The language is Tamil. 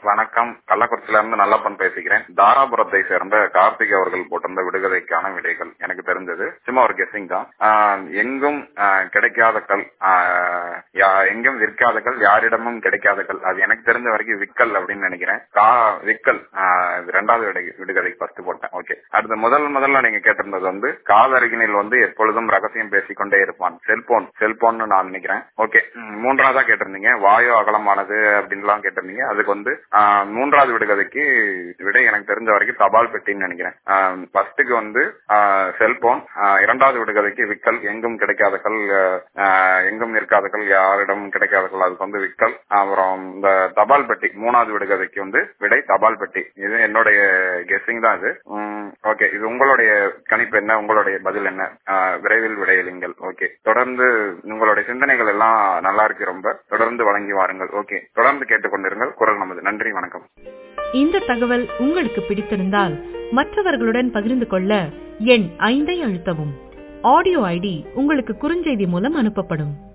வணக்கம் கள்ளக்குறிச்சியில இருந்து நல்லப்பன் பேசுகிறேன் தாராபுரத்தை சேர்ந்த கார்த்திக் அவர்கள் போட்டிருந்த விடுகதைக்கான விடைகள் எனக்கு தெரிஞ்சது சும்மா ஒரு கெஸிங் தான் ஆஹ் எங்கும் ஆஹ் கிடைக்காத கல் ஆஹ் யா- எங்கும் விற்காத கல் யாரிடமும் கிடைக்காத கல் அது எனக்கு தெரிஞ்ச வரைக்கும் விக்கல் அப்படின்னு நினைக்கிறேன் கா விக்கல் ஆஹ் இது ரெண்டாவது விடை விடுகதை ஃபர்ஸ்ட் போட்டேன் ஓகே அடுத்து முதல் முதல்ல நீங்க கேட்டிருந்தது வந்து காதருகினில் வந்து எப்பொழுதும் ரகசியம் பேசிக்கொண்டே இருப்பான் செல்போன் செல்போன்னு நான் நினைக்கிறேன் ஓகே மூன்றாவதா கேட்டிருந்தீங்க வாயு அகலமானது அப்படின்லாம் கேட்டிருந்தீங்க அதுக்கு வந்து ஆஹ், மூன்றாவது விடுகதைக்கு விடை எனக்கு தெரிஞ்ச வரைக்கும் தபால் பெட்டின்னு நினைக்கிறேன் ஃபர்ஸ்ட்டுக்கு வந்து ஆஹ், செல்போன் ஆஹ், இரண்டாவது விடுகதைக்கு விக்கல் எங்கும் கிடைக்காத கல் ஆஹ், எங்கும் இருக்காத கல் யாரிடம் கிடைக்காத கல் அதுக்கு வந்து விக்கல் அப்புறம் இந்த தபால் பெட்டி மூணாவது விடுகதைக்கு வந்து விடை தபால் பெட்டி இது என்னுடைய கெஸ்ஸிங் தான் இது ஓகே இது உங்களுடைய கணிப்பு என்ன உங்களுடைய பதில் என்ன ஆஹ், விரைவில் விடையளிங்கள் ஓகே தொடர்ந்து உங்களுடைய சிந்தனைகள் எல்லாம் நல்லா இருக்கு ரொம்ப தொடர்ந்து வழங்கி வாருங்கள் ஓகே தொடர்ந்து கேட்டுக்கொண்டிருங்கள் குரல் நமது நன்றி வணக்கம் இந்த தகவல் உங்களுக்கு பிடித்திருந்தால் மற்றவர்களுடன் பகிர்ந்து கொள்ள எண் ஐந்தை அழுத்தவும் ஆடியோ ஐடி உங்களுக்கு குறுஞ்செய்தி மூலம் அனுப்பப்படும்